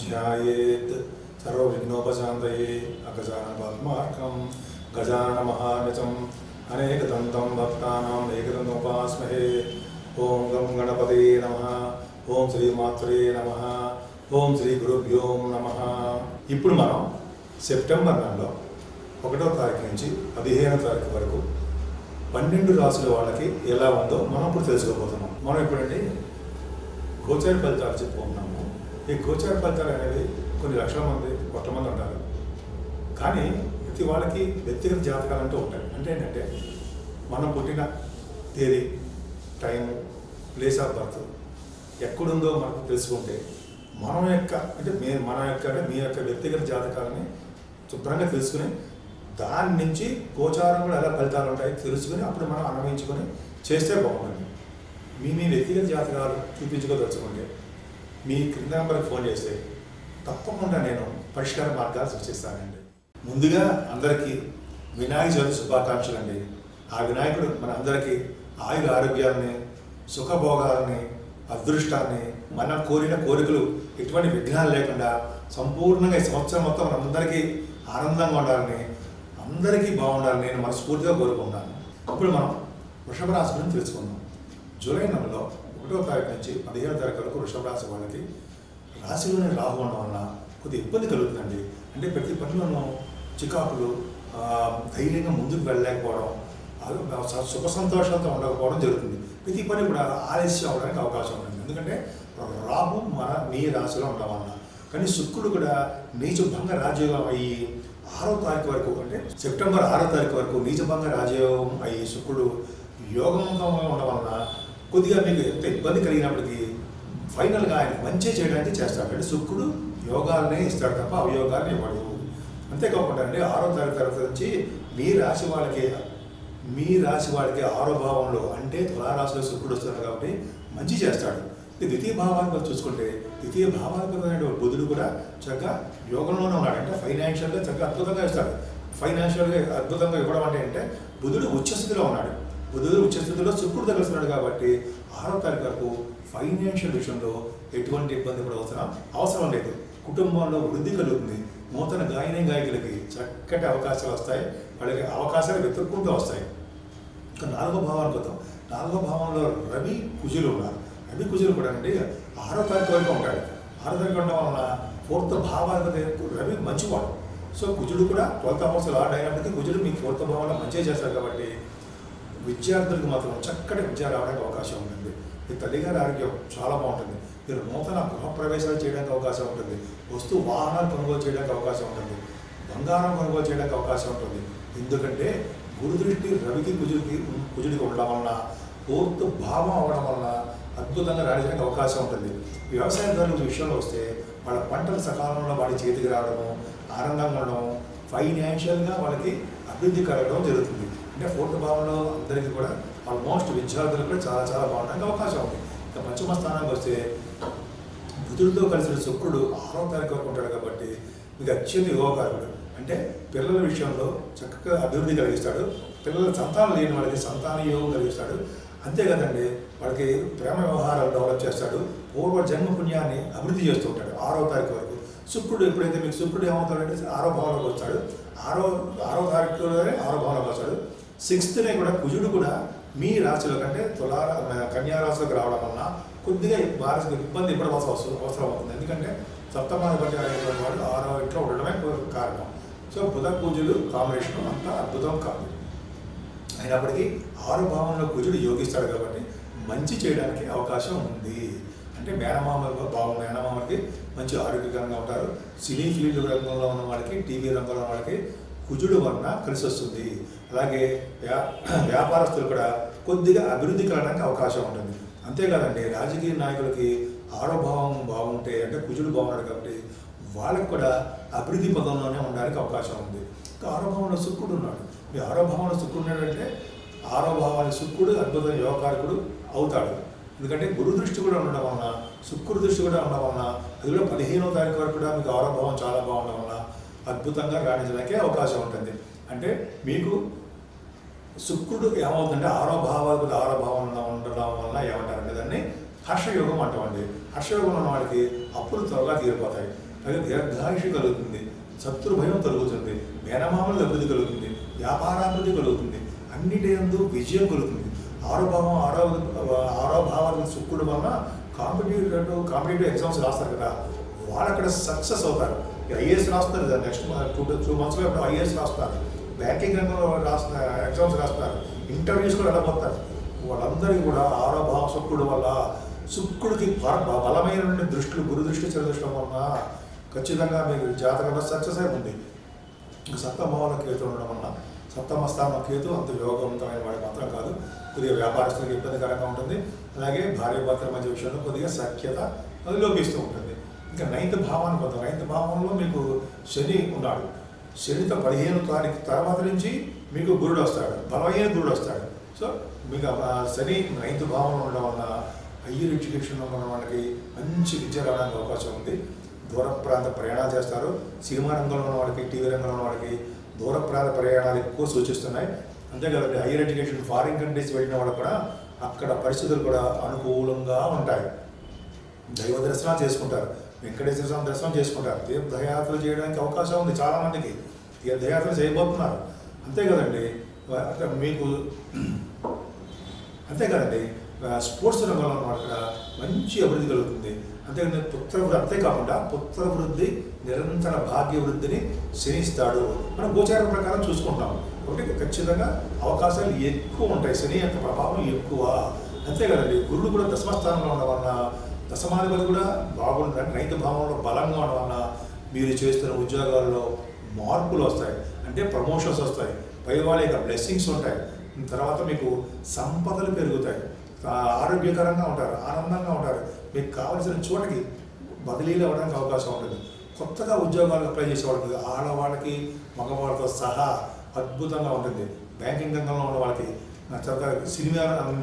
ध्यायेत् सर्वविघ्नोपशान्तये अगजानपद्मार्कं गजाननमहानिचं अनेकदन्तं भक्तानाम् एकदन्तमुपास्महे ॐ गं गणपते नमः ఓం శ్రీ మాత్రే నమ ఓం శ్రీ గురుభ్యో నమ ఇప్పుడు మనం సెప్టెంబర్ నెలలో ఒకటో తారీఖు నుంచి పదిహేనో తారీఖు వరకు పన్నెండు రాసుల వాళ్ళకి ఎలా ఉందో మనం ఇప్పుడు తెలుసుకోబోతున్నాం మనం ఇప్పుడండి గోచార ఫలితాలు చెప్పుకుంటున్నాము ఈ గోచార ఫలితాలు అనేవి కొన్ని లక్షల మంది కొత్త మంది ఉంటారు కానీ ప్రతి వాళ్ళకి వ్యక్తిగత జాతకాలు అంటూ ఉంటాయి అంటే ఏంటంటే మనం పుట్టిన తేదీ టైము ప్లేస్ ఆఫ్ బర్త్ ఎక్కడుందో మనకు తెలుసుకుంటే మనం యొక్క అంటే మీ మన యొక్క అంటే మీ యొక్క వ్యక్తిగత జాతకాలని శుభ్రంగా తెలుసుకుని దాని నుంచి గోచారం కూడా ఎలా ఫలితాలు ఉంటాయి తెలుసుకుని అప్పుడు మనం అన్వయించుకొని చేస్తే బాగుంటుంది మీ మీ వ్యక్తిగత జాతకాలు చూపించుకోదలుచుకుంటే మీ క్రింద నెంబర్కి ఫోన్ చేస్తే తప్పకుండా నేను పరిష్కార మార్గాలు సూచిస్తానండి ముందుగా అందరికీ వినాయక చవితి శుభాకాంక్షలు అండి ఆ వినాయకుడు మన అందరికీ ఆయుర ఆరోగ్యాలని సుఖభోగాలని అదృష్టాన్ని మన కోరిన కోరికలు ఎటువంటి విఘ్నాలు లేకుండా సంపూర్ణంగా ఈ సంవత్సరం మొత్తం మనందరికీ ఆనందంగా ఉండాలని అందరికీ బాగుండాలని నేను మనస్ఫూర్తిగా కోరుకుంటాను ఇప్పుడు మనం వృషభ రాశి గురించి తెలుసుకుందాం జూలై నెలలో ఒకటో తారీఖు నుంచి పదిహేనో తారీఖు వరకు వృషభ రాశి వాళ్ళకి రాశిలోనే రాహు ఉండడం వలన కొద్దిగా ఇబ్బంది కలుగుతుందండి అంటే ప్రతి పనిలోనూ చికాకులు ఆ, ధైర్యంగా ముందుకు వెళ్ళలేకపోవడం అది స- సుఖ సంతోషాలతో ఉండకపోవడం జరుగుతుంది ప్రతి పని కూడా ఆలస్యం అవడానికి అవకాశం ఉంటుంది ఎందుకంటే రాహు మన మీ రాశిలో ఉండడం వలన కానీ శుక్రుడు కూడా నీచభంగ రాజయోగం అయ్యి ఆరో తారీఖు వరకు అంటే సెప్టెంబర్ ఆరో తారీఖు వరకు నీచభంగ రాజయోగం అయ్యి శుక్రుడు యోగవంతంగా ఉండడం వలన కొద్దిగా మీకు ఎంత ఇబ్బంది కలిగినప్పటికీ ఫైనల్గా ఆయన మంచి చేయడానికి చేస్తాడు అంటే శుక్రుడు యోగాలనే ఇస్తాడు తప్ప అవయోగాన్ని ఇవ్వడు అంతేకాకుండా అండి ఆరో తారీఖు తర్వాత నుంచి మీ రాశి వాళ్ళకి మీ రాశి వాళ్ళకి ఆరో భావంలో అంటే తులారాశిలో శుక్రుడు వస్తున్నాడు కాబట్టి మంచి చేస్తాడు ఇది ద్వితీయ భావాన్ని మనం చూసుకుంటే ద్వితీయ భావాధిపతమైన బుధుడు కూడా చక్కగా యోగంలోనే ఉన్నాడు అంటే ఫైనాన్షియల్గా చక్కగా అద్భుతంగా ఇస్తాడు ఫైనాన్షియల్గా అద్భుతంగా ఇవ్వడం అంటే అంటే బుధుడు ఉచ్చస్థితిలో ఉన్నాడు బుధుడు ఉచ్చస్థితిలో శుక్రుడు తగులుతున్నాడు కాబట్టి ఆరో తారీఖు వరకు ఫైనాన్షియల్ విషయంలో ఎటువంటి ఇబ్బంది కూడా అవసరం అవసరం లేదు కుటుంబంలో వృద్ధి కలుగుతుంది నూతన గాయని గాయకులకి చక్కటి అవకాశాలు వస్తాయి వాళ్ళకి అవకాశాలు వెతుక్కుంటూ వస్తాయి ఇంకా నాలుగో భావానికి వద్దాం నాలుగో భావంలో రవి కుజులు ఉన్నారు రవి కుజులు కూడా అండి ఆరో తారీఖు వరకు ఉంటాడు ఆరో తారీఖు ఉండడం వలన ఫోర్త్ భావాధిపతి రవి మంచివాడు సో కుజుడు కూడా ట్వెల్త్ హౌస్ లాడ్ అయినప్పటికీ కుజుడు మీ ఫోర్త్ భావంలో మంచిగా చేస్తారు కాబట్టి విద్యార్థులకు మాత్రం చక్కటి విద్య రావడానికి అవకాశం ఉంటుంది మీ తల్లిగారి ఆరోగ్యం చాలా బాగుంటుంది మీరు నూతన గృహప్రవేశాలు చేయడానికి అవకాశం ఉంటుంది వస్తు వాహనాలు కొనుగోలు చేయడానికి అవకాశం ఉంటుంది బంగారం కొనుగోలు చేయడానికి అవకాశం ఉంటుంది ఎందుకంటే గురు దృష్టి రవికి కుజుడికి కుజుడికి ఉండడం వలన పూర్తి భావం అవడం వలన అద్భుతంగా రాణించడానికి అవకాశం ఉంటుంది వ్యవసాయదారుల విషయంలో వస్తే వాళ్ళ పంటలు సకాలంలో వాడి చేతికి రావడము ఆనందంగా ఉండడము ఫైనాన్షియల్గా వాళ్ళకి అభివృద్ధి కలగడం జరుగుతుంది అంటే ఫోర్త్ భావంలో అందరికీ కూడా ఆల్మోస్ట్ విద్యార్థులకు కూడా చాలా చాలా బాగుండడానికి అవకాశం ఉంది ఇంకా పంచమ స్థానానికి వస్తే బుధుడితో కలిసిన శుక్రుడు ఆరో తారీఖు వరకు ఉంటాడు కాబట్టి మీకు అత్యంత యోగకారకుడు అంటే పిల్లల విషయంలో చక్కగా అభివృద్ధి కలిగిస్తాడు పిల్లల సంతానం లేని వాళ్ళకి సంతాన యోగం కలిగిస్తాడు అంతేకాదండి వాళ్ళకి ప్రేమ వ్యవహారాలు డెవలప్ చేస్తాడు పూర్వ జన్మ పుణ్యాన్ని అభివృద్ధి చేస్తూ ఉంటాడు ఆరో తారీఖు వరకు శుక్రుడు ఎప్పుడైతే మీకు శుక్రుడు ఏమవుతాడంటే ఆరో భావంలోకి వస్తాడు ఆరో ఆరో తారీఖులోనే ఆరో భావంలోకి వస్తాడు సిక్స్త్నే కూడా కుజుడు కూడా మీ రాశిలో కంటే తులా కన్యా రాశిలోకి రావడం వలన కొద్దిగా వారికి ఇబ్బంది ఇవ్వడం అవసరం అవసరం అవుతుంది ఎందుకంటే సప్తమాధిపతి అనేటువంటి వాడు ఆరో ఇంట్లో ఉండడమే కారణం సో బుధ పూజలు కాంబినేషన్ అంతా అద్భుతం కాదు అయినప్పటికీ ఆరు భావంలో కుజుడు యోగిస్తాడు కాబట్టి మంచి చేయడానికి అవకాశం ఉంది అంటే మేనమామ భావం మేనమామకి మంచి ఆరోగ్యకరంగా ఉంటారు సినీ ఫీల్డ్ రంగంలో ఉన్న వాళ్ళకి టీవీ రంగంలో ఉన్న వాళ్ళకి కుజుడు వలన కలిసి వస్తుంది అలాగే వ్యా వ్యాపారస్తులు కూడా కొద్దిగా అభివృద్ధి కలగడానికి అవకాశం ఉంటుంది అంతేకాదండి రాజకీయ నాయకులకి ఆరోభావం బాగుంటే అంటే కుజుడు బాగున్నాడు కాబట్టి వాళ్ళకి కూడా అభివృద్ధి పదంలోనే ఉండడానికి అవకాశం ఉంది ఇంకా ఆరోభావంలో శుక్రుడు ఉన్నాడు మీ ఆరోభావంలో శుక్రుడు ఉన్నాడంటే ఆరోభావాన్ని శుక్రుడు అద్భుతమైన యోగకారకుడు అవుతాడు ఎందుకంటే గురు దృష్టి కూడా ఉండడం వలన శుక్రుడు దృష్టి కూడా ఉండడం వలన అది కూడా పదిహేనో తారీఖు వరకు కూడా మీకు ఆరోభావం చాలా బాగుండడం వలన అద్భుతంగా రాణించడానికి అవకాశం ఉంటుంది అంటే మీకు శుక్రుడు ఏమవుతుందంటే ఆరో భావాధిపతి ఆరో భావంలో ఉండడం వలన ఏమంటారంటే దాన్ని హర్షయోగం అంటామండి హర్షయోగం ఉన్న వాళ్ళకి అప్పులు త్వరగా తీరిపోతాయి అలాగే దీర్ఘాయుషి కలుగుతుంది శత్రు భయం కలుగుతుంది మేనమామల అభివృద్ధి కలుగుతుంది వ్యాపారాభివృద్ధి కలుగుతుంది అన్నిటి యందు విజయం కలుగుతుంది ఆరోభావం ఆరో ఆరో భావాల శుక్రుడు వలన కాంపిటేటివ్ కాంపిటేటివ్ ఎగ్జామ్స్ రాస్తారు కదా వాళ్ళు అక్కడ సక్సెస్ అవుతారు ఐఏఎస్ రాస్తారు కదా నెక్స్ట్ టూ టూ మంత్స్లో ఎప్పుడు ఐఏఎస్ రాస్తారు బ్యాంకింగ్ రంగంలో రాసిన ఎగ్జామ్స్ రాస్తారు ఇంటర్వ్యూస్ కూడా వెళ్ళబోతారు వాళ్ళందరికీ కూడా ఆరో భావ శుక్రుడు వల్ల శుక్రుడికి బ- బ- బలమైన దృష్టిలు గురు దృష్టి చెరదృష్టం వలన ఖచ్చితంగా మీకు జాతకంలో సక్సెస్ అయి ఉంది ఇంకా సప్తమభావంలో కేతు ఉండడం వలన సప్తమ స్థానం కేతు అంత యోగవంతమైన వాడికి మాత్రం కాదు కొద్దిగా వ్యాపారస్తులకు ఇబ్బందికరంగా ఉంటుంది అలాగే భార్య భర్తల మధ్య విషయంలో కొద్దిగా సఖ్యత అది లోపిస్తూ ఉంటుంది ఇంకా నైన్త్ భావానికి వద్దాం నైన్త్ భావంలో మీకు శని ఉన్నాడు శనితో పదిహేను తారీఖు తర్వాత నుంచి మీకు గురుడు వస్తాడు బలమైన గురుడు వస్తాడు సో మీకు ఆ శని నైన్త్ భావంలో ఉండడం వలన హయ్యర్ ఎడ్యుకేషన్లో ఉన్న వాళ్ళకి మంచి విద్య రావడానికి అవకాశం ఉంది దూర ప్రాంత ప్రయాణాలు చేస్తారు సినిమా రంగంలో ఉన్న వాళ్ళకి టీవీ రంగంలో ఉన్న వాళ్ళకి దూర ప్రాంత ప్రయాణాలు ఎక్కువ సూచిస్తున్నాయి అంతేకాదండి హైయర్ ఎడ్యుకేషన్ ఫారిన్ కంట్రీస్ వెళ్ళిన వాళ్ళు కూడా అక్కడ పరిస్థితులు కూడా అనుకూలంగా ఉంటాయి దైవ దర్శనాలు చేసుకుంటారు వెంకటేశ్వర స్వామి దర్శనం చేసుకుంటారు తీర్థయాత్రలు చేయడానికి అవకాశం ఉంది చాలామందికి తీర్థయాత్రలు చేయబోతున్నారు అంతే కదండి అంటే మీకు అంతే కదండి ఆ, స్పోర్ట్స్ రంగంలో ఉన్న వాళ్ళకి కూడా మంచి అభివృద్ధి కలుగుతుంది అంతేకాదు పుత్ర అంతేకాకుండా పుత్ర వృద్ధి నిరంతర భాగ్య వృద్ధిని శనిస్తాడు మనం గోచార ప్రకారం చూసుకుంటాం కాబట్టి ఖచ్చితంగా అవకాశాలు ఎక్కువ ఉంటాయి శని యొక్క ప్రభావం ఎక్కువ అంతే కదండి గురుడు కూడా దశమ స్థానంలో ఉండడం వలన దశమాధిపతి కూడా బాగుంటుంది రైతు భావంలో బలంగా ఉండడం వలన మీరు చేస్తున్న ఉద్యోగాల్లో మార్పులు వస్తాయి అంటే ప్రమోషన్స్ వస్తాయి పై వాళ్ళ యొక్క బ్లెస్సింగ్స్ ఉంటాయి తర్వాత మీకు సంపదలు పెరుగుతాయి ఆ, ఆరోగ్యకరంగా ఉంటారు ఆనందంగా ఉంటారు మీకు కావలసిన చోటకి బదిలీలు అవ్వడానికి అవకాశం ఉంటుంది కొత్తగా ఉద్యోగాలు అప్లై చేసే వాళ్ళకి ఆడవాళ్ళకి మగవాళ్ళతో సహా అద్భుతంగా ఉంటుంది బ్యాంకింగ్ రంగంలో ఉన్న వాళ్ళకి ఆ తర్వాత సినిమా ఉమ్,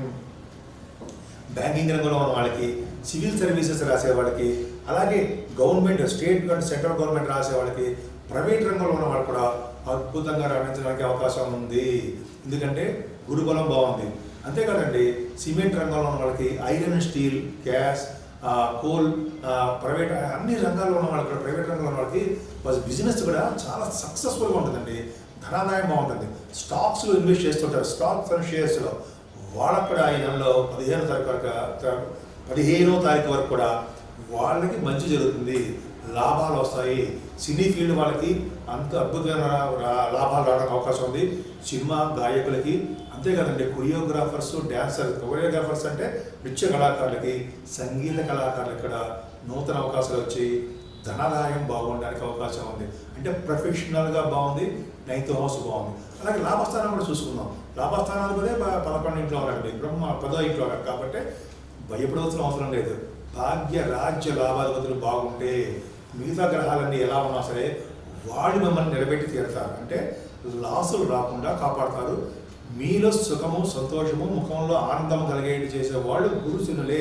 బ్యాంకింగ్ రంగంలో ఉన్న వాళ్ళకి సివిల్ సర్వీసెస్ రాసే వాళ్ళకి అలాగే government state and central government రాసే వాళ్ళకి ప్రైవేట్ రంగంలో ఉన్న వాళ్ళు కూడా అద్భుతంగా రాణించడానికి అవకాశం ఉంది ఎందుకంటే గురుబలం బాగుంది అంతేకాదండి సిమెంట్ రంగంలో ఉన్న వాళ్ళకి ఐరన్ స్టీల్ గ్యాస్ ఆ, కోల్ ఆ, ప్రైవేట్ అన్ని రంగాల్లో ఉన్న వాళ్ళకి ప్రైవేట్ రంగంలో ఉన్న వాళ్ళకి బిజినెస్ కూడా చాలా సక్సెస్ఫుల్గా ఉంటుందండి ధనాదాయం బాగుంటుంది స్టాక్స్లో ఇన్వెస్ట్ చేస్తుంటారు స్టాక్స్ అండ్ షేర్స్లో వాళ్ళకు కూడా ఈ నెలలో పదిహేను తారీఖు వరకు త- పదిహేనో తారీఖు వరకు కూడా వాళ్ళకి మంచి జరుగుతుంది లాభాలు వస్తాయి సినీ ఫీల్డ్ వాళ్ళకి అంత అద్భుతమైన రా- లాభాలు రావడానికి అవకాశం ఉంది సినిమా గాయకులకి అంతేకాదండి కొరియోగ్రాఫర్స్ డ్యాన్సర్ కొరియోగ్రాఫర్స్ అంటే నృత్య కళాకారులకి సంగీత కళాకారులకి కూడా నూతన అవకాశాలు వచ్చి ధనాదాయం బాగుండడానికి అవకాశం ఉంది అంటే ప్రొఫెషనల్గా బాగుంది నైన్త్ హౌస్ బాగుంది అలాగే లాభస్థానం కూడా చూసుకుందాం లాభస్థానాలు కూడా ప- పదకొండు ఇంట్లో ఉన్నారండి బ్రహ్మ పదో ఇంట్లో ఉన్నారు కాబట్టి భయపడవలసిన అవసరం లేదు భాగ్య రాజ్య లాభాధిపతులు బాగుంటే మిగతా గ్రహాలన్నీ ఎలా ఉన్నా సరే వాళ్ళు మిమ్మల్ని నిలబెట్టి తీరుతారు అంటే లాసులు రాకుండా కాపాడతారు మీలో సుఖము సంతోషము ముఖంలో ఆనందం కలిగేటి చేసే వాళ్ళు గురుశనులే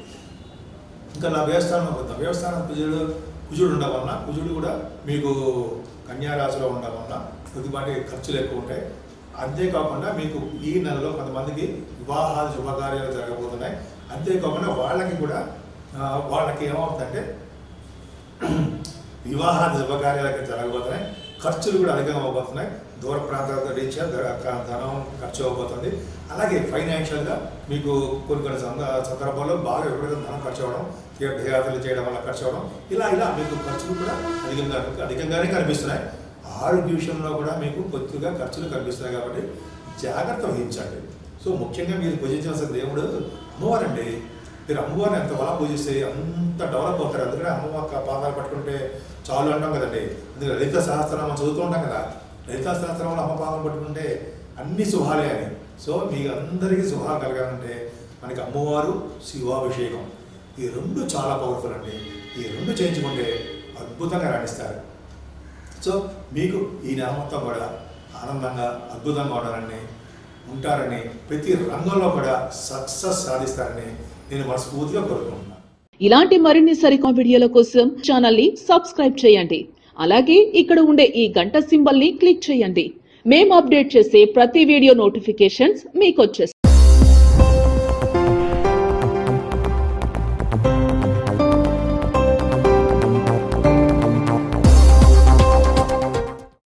ఇంకా నా వ్యవస్థానం వద్దాం వ్యవస్థానం కుజుడు కుజుడు ఉండడం వలన కుజుడు కూడా మీకు కన్యారాశిలో ఉండడం వలన కొద్దిపాటి ఖర్చులు ఎక్కువ ఉంటాయి అంతేకాకుండా మీకు ఈ నెలలో కొంతమందికి వివాహాలు శుభకార్యాలు జరగబోతున్నాయి అంతేకాకుండా వాళ్ళకి కూడా ఆ, వాళ్ళకి ఏమవుతుందంటే వివాహాది శుభకార్యాలకి జరగబోతున్నాయి ఖర్చులు కూడా అధికంగా అవబోతున్నాయి దూర ప్రాంతాల రీత్యా ధ- క- ధనం ఖర్చు అవబోతుంది అలాగే ఫైనాన్షియల్గా మీకు కొన్ని కొన్ని సంద సందర్భాల్లో బాగా విపరీతం ధనం ఖర్చు అవ్వడం తీర్థయాత్రలు చేయడం వల్ల ఖర్చు అవ్వడం ఇలా ఇలా మీకు ఖర్చులు కూడా అధికంగా అధికంగానే కనిపిస్తున్నాయి ఆరోగ్య విషయంలో కూడా మీకు కొద్దిగా ఖర్చులు కనిపిస్తున్నాయి కాబట్టి జాగ్రత్త వహించండి సో ముఖ్యంగా మీరు పూజించాల్సిన దేవుడు అమ్మవారండి మీరు అమ్మవారిని ఎంత బాగా పూజిస్తే అంత డెవలప్ అవుతారు అందుకనే అమ్మవారి కా- పాదాలు పట్టుకుంటే చాలు అంటాం కదండి అందుకే లలిత సహస్రనామం చదువుతూ ఉంటాం కదా లలిత సహస్రనామంలో అమ్మ పాదం పట్టుకుంటే అన్ని శుభాలే అని సో మీ అందరికీ శుభాలు కలగాలంటే మనకి అమ్మవారు శివాభిషేకం ఈ రెండు చాలా పవర్ఫుల్ అండి ఈ రెండు చేయించుకుంటే అద్భుతంగా రాణిస్తారు సో మీకు ఈ నెల మొత్తం కూడా ఆనందంగా అద్భుతంగా ఉండాలని ఉంటారని ప్రతి రంగంలో కూడా సక్సెస్ సాధిస్తారని నేను మనస్ఫూర్తిగా కోరుకుంటున్నాను ఇలాంటి మరిన్ని సరికొత్త వీడియోల కోసం ఛానల్ ని సబ్స్క్రైబ్ చేయండి అలాగే ఇక్కడ ఉండే ఈ గంట సింబల్ ని క్లిక్ చేయండి మేము అప్డేట్ చేసే ప్రతి వీడియో నోటిఫికేషన్స్ మీకు వచ్చేస్తాయి